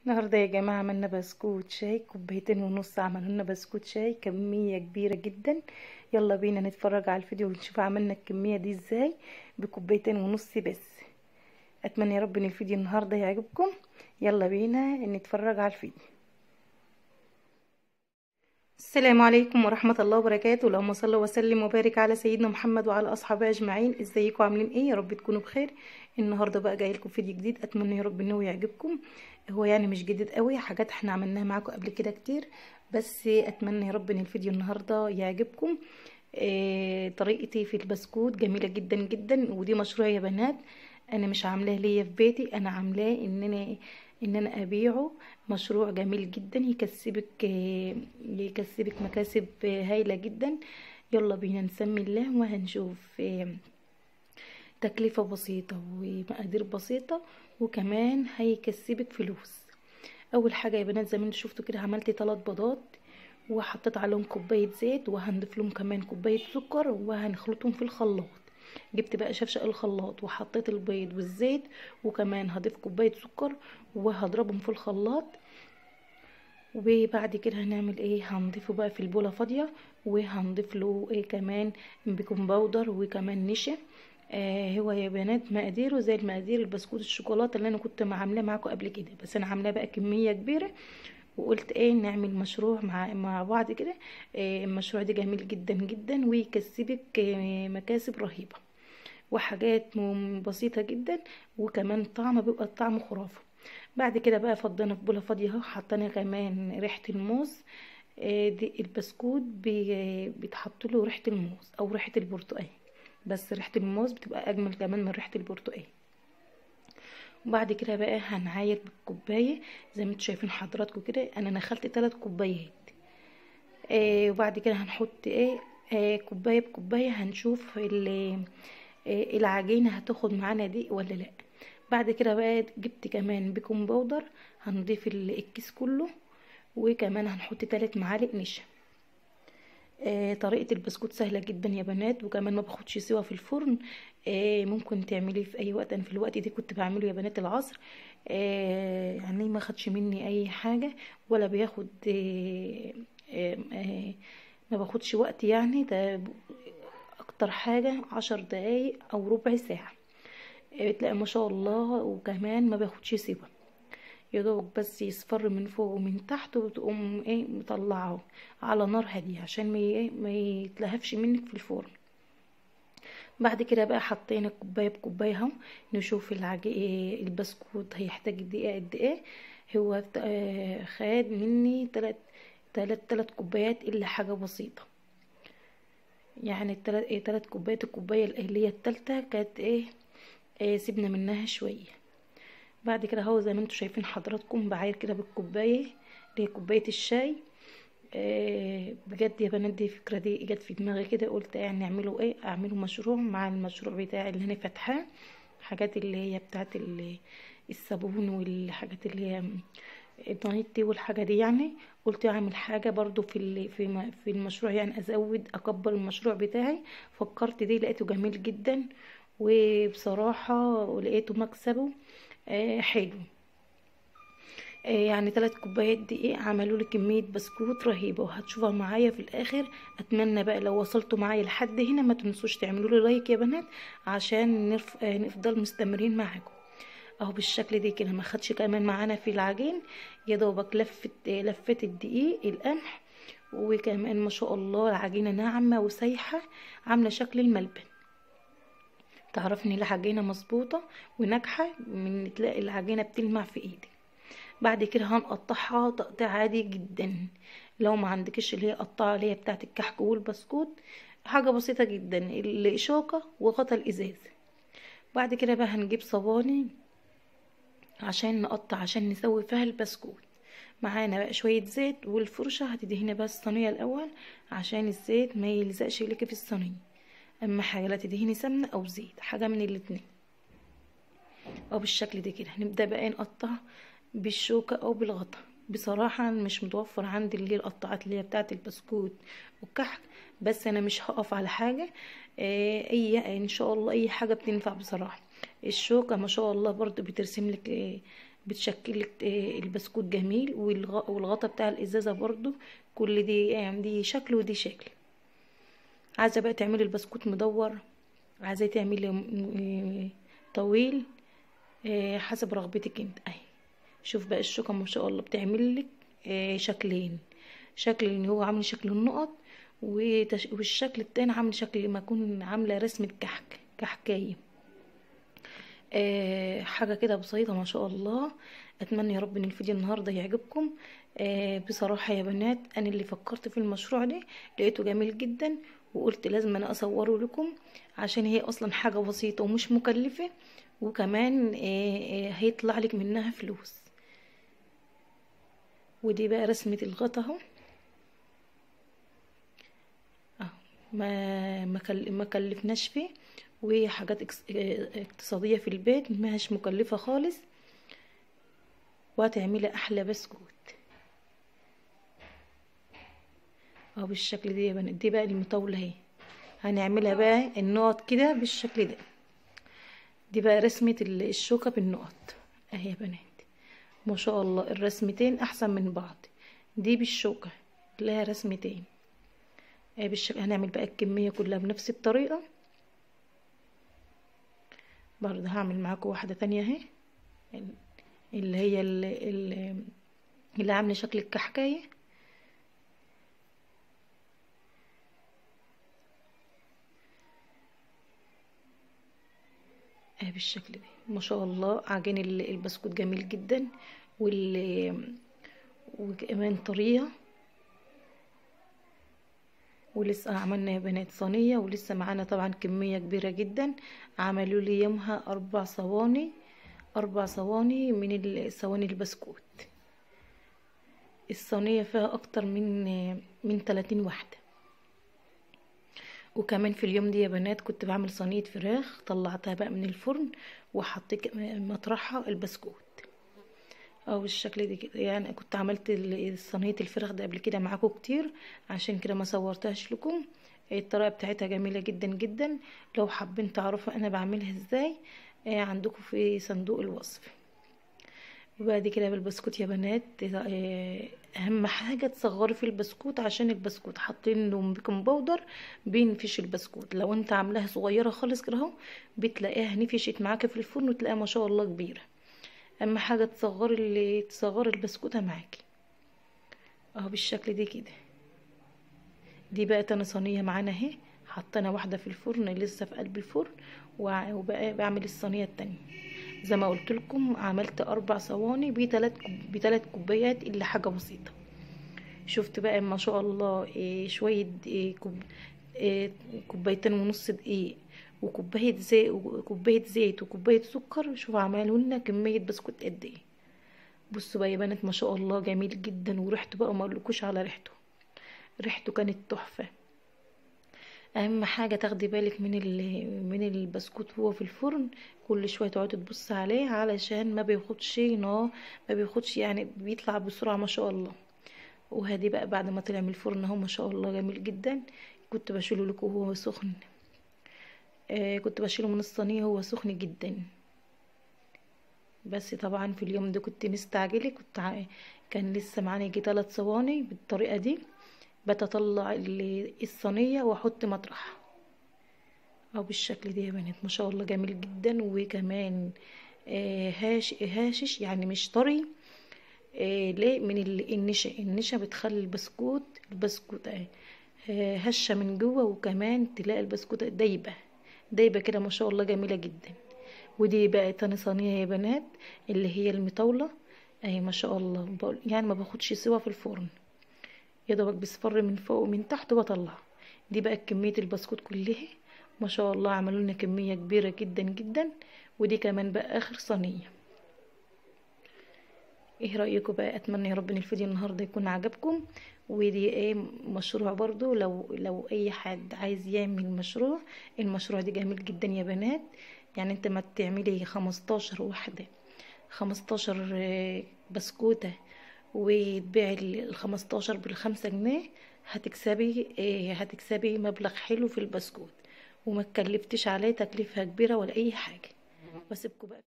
النهاردة يا جماعة عملنا بسكوت شاي كوبايتين ونص عملوا لنا بسكوت شاي كمية كبيرة جدا يلا بينا نتفرج على الفيديو ونشوف عملنا الكمية دي ازاي بكوبايتين ونص بس اتمنى يا رب ان الفيديو النهاردة يعجبكم يلا بينا نتفرج على الفيديو السلام عليكم ورحمة الله وبركاته اللهم صل وسلم وبارك على سيدنا محمد وعلى أصحابه أجمعين ازيكم عاملين ايه يا رب تكونوا بخير النهاردة بقى جاي لكم فيديو جديد أتمنى يا رب انه يعجبكم هو يعني مش جديد قوي حاجات احنا عملناها معاكم قبل كده كتير بس أتمنى يا رب ان الفيديو النهاردة يعجبكم اه طريقتي في البسكوت جميلة جدا جدا ودي مشروع يا بنات انا مش عاملاه ليا في بيتي انا عاملاه ان انا ان انا ابيعه مشروع جميل جدا يكسبك يكسبك مكاسب هايله جدا يلا بينا نسمي الله وهنشوف تكلفة بسيطة ومقادير بسيطة وكمان هيكسبك فلوس اول حاجة يا بنات زي ما انتوا شفتوا كده عملت ثلاث بيضات وحطيت عليهم كوباية زيت وهنضيف لهم كمان كوباية سكر وهنخلطهم في الخلاط جبت بقى شفشق الخلاط وحطيت البيض والزيت وكمان هضيف كوبايه سكر وهضربهم في الخلاط وبعد كده هنعمل ايه هنضيفه بقى في البوله فاضيه وهنضيف له ايه كمان بيكنج باودر وكمان نشا آه هو يا بنات مقاديره زي المقادير البسكوت الشوكولاته اللي انا كنت عاملاه معاكم قبل كده بس انا عاملاه بقى كميه كبيره وقلت ايه نعمل مشروع مع مع بعض كده آه المشروع ده جميل جدا جدا ويكسبك آه مكاسب رهيبه وحاجات بسيطة جدا وكمان طعم بيبقى الطعم خرافة بعد كده بقى فضينا في بولة فاضية اهو حطينا كمان ريحة الموز دي البسكوت بيتحط له ريحة الموز او ريحة البرتقال بس ريحة الموز بتبقى اجمل كمان من ريحة البرتقال وبعد كده بقى هنعاير بالكوباية زي ما انتوا شايفين حضراتكم كده انا نخلت ثلاث كوبايات آه وبعد كده هنحط ايه آه كوباية بكوباية هنشوف العجينة هتاخد معانا دي ولا لا بعد كده بقى جبت كمان بيكنج باودر هنضيف الكيس كله وكمان هنحط تلات معالق نشا آه طريقة البسكوت سهلة جدا يا بنات وكمان ما باخدش سوا في الفرن آه ممكن تعمليه في اي وقت انا في الوقت ده كنت بعمله يا بنات العصر آه يعني ما خدش مني اي حاجة ولا بياخد آه آه آه ما باخدش وقت يعني ده اكتر حاجة عشر دقايق او ربع ساعة بتلاقي ما شاء الله وكمان ما باخدش سوا يا دوب بس يصفر من فوق ومن تحت وتقوم ايه مطلعه على نار هاديه عشان ما ايه ما يتلهفش منك في الفرن بعد كده بقى حطينا كوبايه بكوبايه اهو نشوف العج... إيه البسكوت هيحتاج دقيقه قد ايه هو آه خد مني تلات تلات تلات كوبايات الا حاجه بسيطه يعني التلات ايه تلات كوبايات الكوبايه اللي هي التالتة كانت ايه, إيه سيبنا منها شويه بعد كده اهو زي ما انتوا شايفين حضراتكم بعاير كده بالكوبايه اللي هي كوبايه الشاي إيه بجد يا بنات دي الفكره دي جت في دماغي كده قلت يعني اعملوا ايه اعملوا مشروع مع المشروع بتاعي اللي انا فاتحاه حاجات اللي هي بتاعت الصابون والحاجات اللي هي النايت والحاجه دي يعني قلت اعمل حاجه برضو في في في المشروع يعني ازود اكبر المشروع بتاعي فكرت دي لقيته جميل جدا وبصراحه لقيته مكسبه آه حلو آه يعني ثلاث كوبايات دقيق عملوا لي كميه بسكوت رهيبه وهتشوفها معايا في الاخر اتمنى بقى لو وصلتوا معايا لحد هنا ما تنسوش تعملوا لي لايك يا بنات عشان نرف... آه نفضل مستمرين معاكم اهو بالشكل دي كده ما خدش كمان معانا في العجين يا دوبك لفت لفت الدقيق القمح وكمان ما شاء الله العجينه ناعمه وسايحه عامله شكل الملبن تعرفني العجينه مظبوطه وناجحه من تلاقي العجينه بتلمع في ايدك بعد كده هنقطعها تقطيع عادي جدا لو ما عندكش اللي هي قطعه اللي هي بتاعه الكحك والبسكوت حاجه بسيطه جدا الشوكه وغطا الازاز بعد كده بقى هنجيب صواني عشان نقطع عشان نسوي فيها البسكوت معانا بقى شويه زيت والفرشه هتدهني بقى الصينيه الاول عشان الزيت ما يلزقش لك في الصينيه اما حاجه لا تدهني سمنه او زيت حاجه من الاتنين او بالشكل ده كده هنبدا بقى نقطع بالشوكه او بالغطا بصراحه مش متوفر عندي اللي هي القطعات اللي هي بتاعه البسكوت والكحك بس انا مش هقف على حاجه آه اي ان شاء الله اي حاجه بتنفع بصراحه الشوكه ما شاء الله برضو بترسم لك آه بتشكل لك آه، البسكوت جميل والغ- والغطا بتاع الازازه برضو كل دي يعني دي شكل ودي شكل عايزه بقى تعملي البسكوت مدور عايزه تعملي م- طويل آه، حسب رغبتك انت اهي شوف بقى الشوكه ما شاء الله بتعمل لك آه، شكلين شكل ان هو عامل شكل النقط وتش- والشكل التاني عامل شكل ما اكون عامله رسمه كحك كحكايه آه حاجه كده بسيطه ما شاء الله اتمنى يا رب ان الفيديو النهارده يعجبكم آه بصراحه يا بنات انا اللي فكرت في المشروع ده لقيته جميل جدا وقلت لازم انا اصوره لكم عشان هي اصلا حاجه بسيطه ومش مكلفه وكمان آه آه هيطلع لك منها فلوس ودي بقى رسمه الغطا اهو اهو ما ما كل- ما كلفناش فيه وحاجات اكس- اه، اقتصادية في البيت مش مكلفة خالص وهتعملي احلى بسكوت اهو بالشكل ده يا بنات دي بقى المطاولة اهي هنعملها بقى النقط كده بالشكل ده دي بقى رسمة ال- الشوكة بالنقط اهي يا بنات ما شاء الله الرسمتين احسن من بعض دي بالشوكة لها رسمتين آه، بالشكل هنعمل بقى الكمية كلها بنفس الطريقة برضه هعمل معاكم واحدة تانية اهي اللي هي اللي, اللي, اللي عاملة شكل الكحكاية اهي بالشكل ده ما شاء الله عجين ال- البسكوت جميل جدا وال وكمان طرية ولسه عملنا يا بنات صينية ولسه معانا طبعا كمية كبيرة جدا عملوا لي يومها أربع صواني أربع صواني من ال- صواني البسكوت الصينية فيها أكتر من من 30 واحدة وكمان في اليوم دي يا بنات كنت بعمل صينية فراخ طلعتها بقى من الفرن وحطيت مطرحها البسكوت او بالشكل دي كده يعني كنت عملت ال- صينيه الفراخ ده قبل كده معاكم كتير عشان كده ما صورتهاش لكم الطريقه بتاعتها جميله جدا جدا لو حابين تعرفوا انا بعملها ازاي آه، عندكم في صندوق الوصف وبعد كده بالبسكوت يا بنات آه، اهم حاجه تصغري في البسكوت عشان البسكوت حاطين له بيكنج باودر بينفش البسكوت لو انت عاملاها صغيره خالص كده اهو بتلاقيها نفشت معاكي في الفرن وتلاقيها ما شاء الله كبيره اهم حاجه تصغري اللي تصغري البسكوته معاكي اهو بالشكل دي كده دي بقى تاني صينيه معانا اهي حطينا واحده في الفرن لسه في قلب الفرن وع- وبقى بعمل الصينيه التانية زي ما قلت لكم عملت اربع صواني بثلاث بثلاث كوبايات الا حاجه بسيطه شفت بقى ما شاء الله إيه شويه إيه كوب إيه كوبايتين ونص دقيق وكوبايه زيت وكوبايه زيت وكوبايه سكر شوف عملوا لنا كميه بسكوت قد ايه بصوا بقى يا بنات ما شاء الله جميل جدا وريحته بقى ما اقولكوش على ريحته ريحته كانت تحفه اهم حاجه تاخدي بالك من ال- من البسكوت وهو في الفرن كل شويه تقعدي تبص عليه علشان ما بياخدش نار ما بياخدش يعني بيطلع بسرعه ما شاء الله وهدي بقى بعد ما طلع من الفرن اهو ما شاء الله جميل جدا كنت بشيله لكم وهو سخن آه كنت بشيله من الصينيه وهو سخن جدا بس طبعا في اليوم ده كنت مستعجله كنت ع... كان لسه معانا يجي ثلاث صواني بالطريقه دي بتطلع ال- الصينيه واحط مطرح او بالشكل ده يا بنات ما شاء الله جميل جدا وكمان آه هاش هاشش يعني مش طري آه ليه من ال- النشا النشا بتخلي البسكوت البسكوت آه آه، هشة من جوه وكمان تلاقي البسكوت دايبة دايبة كده ما شاء الله جميلة جدا ودي بقى تاني صينية يا بنات اللي هي المطاولة اهي ما شاء الله بقول- يعني ما باخدش سوا في الفرن يا دوبك بصفر من فوق ومن تحت وبطلع دي بقى كمية البسكوت كلها ما شاء الله عملوا لنا كمية كبيرة جدا جدا ودي كمان بقى اخر صينية ايه رأيكم بقى اتمنى يا رب ان الفيديو النهارده يكون عجبكم ودي ايه مشروع برضو لو لو اي حد عايز يعمل مشروع المشروع ده جميل جدا يا بنات يعني انت ما تعملي 15 واحدة 15 آه، بسكوتة وتبيعي ال 15 بالخمسة جنيه هتكسبي آه، هتكسبي مبلغ حلو في البسكوت وما تكلفتش عليه تكلفة كبيرة ولا اي حاجة بسيبكم بقى